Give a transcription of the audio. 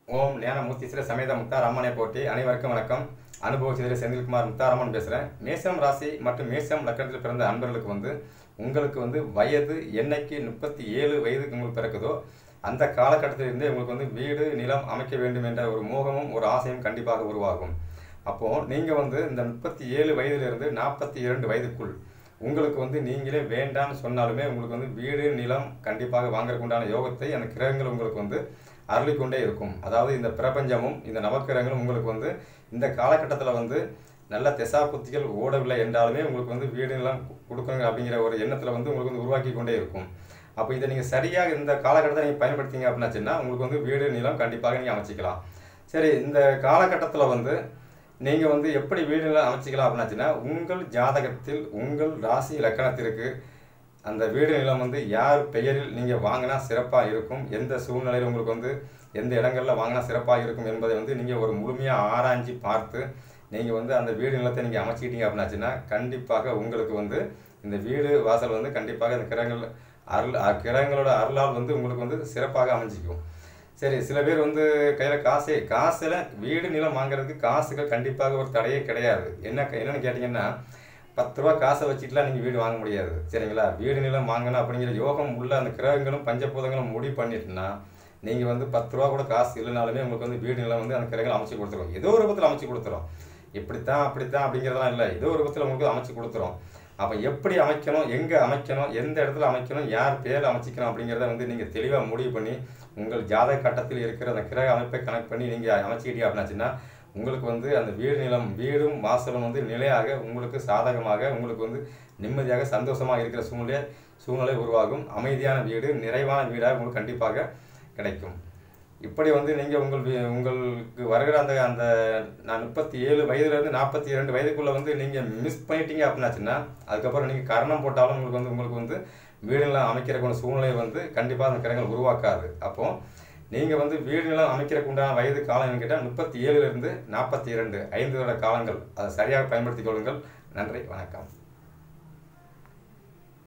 ஓம் ஞானமூர்த்தீஸ்வர சமேத முத்தாரம்மனை போட்டி அனைவருக்கும் வணக்கம் அனுபவ சிதறி செந்தில்குமார் முத்தாரம்மன் பேசுகிறேன் மேசம் ராசி மற்றும் மேசம் லக்கணத்தில் பிறந்த அன்பர்களுக்கு வந்து உங்களுக்கு வந்து வயது என்னைக்கு முப்பத்தி ஏழு வயதுக்கு உங்களுக்கு பிறக்குதோ அந்த காலகட்டத்தில் இருந்தே உங்களுக்கு வந்து வீடு நிலம் அமைக்க வேண்டும் என்ற ஒரு மோகமும் ஒரு ஆசையும் கண்டிப்பாக உருவாகும் அப்போது நீங்கள் வந்து இந்த முப்பத்தி ஏழு வயதிலிருந்து நாற்பத்தி இரண்டு வயதுக்குள் உங்களுக்கு வந்து நீங்களே வேண்டாம்னு சொன்னாலுமே உங்களுக்கு வந்து வீடு நிலம் கண்டிப்பாக வாங்குறதுக்கு உண்டான யோகத்தை அந்த கிரகங்கள் உங்களுக்கு வந்து அருளிக்கொண்டே இருக்கும் அதாவது இந்த பிரபஞ்சமும் இந்த நவக்கிரகங்களும் உங்களுக்கு வந்து இந்த காலகட்டத்தில் வந்து நல்ல திசா புத்திகள் ஓடவில்லை என்றாலுமே உங்களுக்கு வந்து வீடு நிலம் கொடுக்கணும் அப்படிங்கிற ஒரு எண்ணத்தில் வந்து உங்களுக்கு வந்து உருவாக்கி கொண்டே இருக்கும் அப்போ இதை நீங்கள் சரியாக இந்த காலகட்டத்தை நீங்கள் பயன்படுத்திங்க அப்படின்னாச்சுன்னா உங்களுக்கு வந்து வீடு நிலம் கண்டிப்பாக நீங்கள் அமைச்சிக்கலாம் சரி இந்த காலகட்டத்தில் வந்து நீங்கள் வந்து எப்படி வீடு நிலம் அமைச்சிக்கலாம் அப்படின்னாச்சுன்னா உங்கள் ஜாதகத்தில் உங்கள் ராசி லக்கணத்திற்கு அந்த வீடு நிலம் வந்து யார் பெயரில் நீங்கள் வாங்கினா சிறப்பாக இருக்கும் எந்த சூழ்நிலையில் உங்களுக்கு வந்து எந்த இடங்களில் வாங்கினா சிறப்பாக இருக்கும் என்பதை வந்து நீங்கள் ஒரு முழுமையாக ஆராய்ஞ்சு பார்த்து நீங்கள் வந்து அந்த வீடு நிலத்தை நீங்கள் அமைச்சிக்கிட்டீங்க அப்படின்னாச்சுன்னா கண்டிப்பாக உங்களுக்கு வந்து இந்த வீடு வாசல் வந்து கண்டிப்பாக இந்த கிரகங்கள் அருள் அ- கிரகங்களோட அருளால் வந்து உங்களுக்கு வந்து சிறப்பாக அமைஞ்சிக்கும் சரி சில பேர் வந்து கையில் காசே காசில் வீடு நிலம் வாங்குறதுக்கு காசுகள் கண்டிப்பாக ஒரு தடையே கிடையாது என்ன என்னன்னு கேட்டிங்கன்னா பத்து ரூபா காசை வச்சுட்டுலாம் நீங்கள் வீடு வாங்க முடியாது சரிங்களா வீடு நிலம் வாங்கணும் அப்படிங்கிற யோகம் உள்ள அந்த கிரகங்களும் பஞ்சபூதங்களும் முடிவு பண்ணிட்டுனா நீங்கள் வந்து பத்து ரூபா கூட காசு இல்லைனாலுமே உங்களுக்கு வந்து வீடு நிலம் வந்து அந்த கிரகங்கள் அமைச்சு கொடுத்துரும் ஏதோ ஒரு ரூபத்தில் அமைச்சு கொடுத்துரும் இப்படித்தான் அப்படித்தான் அப்படிங்கிறதெல்லாம் இல்லை ஏதோ ஒரு ரூபத்தில் உங்களுக்கு அமைச்சு கொடுத்துரும் அப்போ எப்படி அமைக்கணும் எங்கே அமைக்கணும் எந்த இடத்துல அமைக்கணும் யார் பேர் அமைச்சிக்கணும் அப்படிங்கிறத வந்து நீங்கள் தெளிவாக முடிவு பண்ணி உங்கள் ஜாதக கட்டத்தில் இருக்கிற அந்த கிரக அமைப்பை கனெக்ட் பண்ணி நீங்கள் அமைச்சிக்கிட்டீங்க அப்படின்னாச்சுன்னா உங்களுக்கு வந்து அந்த வீடு நிலம் வீடும் வாசலும் வந்து நிலையாக உங்களுக்கு சாதகமாக உங்களுக்கு வந்து நிம்மதியாக சந்தோஷமாக இருக்கிற சூழ்நிலை சூழ்நிலை உருவாகும் அமைதியான வீடு நிறைவான வீடாக உங்களுக்கு கண்டிப்பாக கிடைக்கும் இப்படி வந்து நீங்கள் உங்கள் வீ- உங்களுக்கு வருகிற அந்த அந்த நான் முப்பத்தி ஏழு வயதுலேருந்து நாற்பத்தி இரண்டு வயதுக்குள்ளே வந்து நீங்கள் மிஸ் பண்ணிட்டீங்க அப்படின்னாச்சுன்னா அதுக்கப்புறம் நீங்கள் கரணம் போட்டாலும் உங்களுக்கு வந்து உங்களுக்கு வந்து வீடு நிலம் அமைக்கிறதுக்கான சூழ்நிலை வந்து கண்டிப்பாக அந்த கிரகங்கள் உருவாக்காது அப்போ நீங்கள் வந்து வீடு நிலம் அமைக்கிறதுக்கு உண்டான வயது காலம் கேட்டால் முப்பத்தி ஏழுலேருந்து நாற்பத்தி இரண்டு ஐந்து வருட காலங்கள் அதை சரியாக பயன்படுத்திக் கொள்ளுங்கள் நன்றி வணக்கம்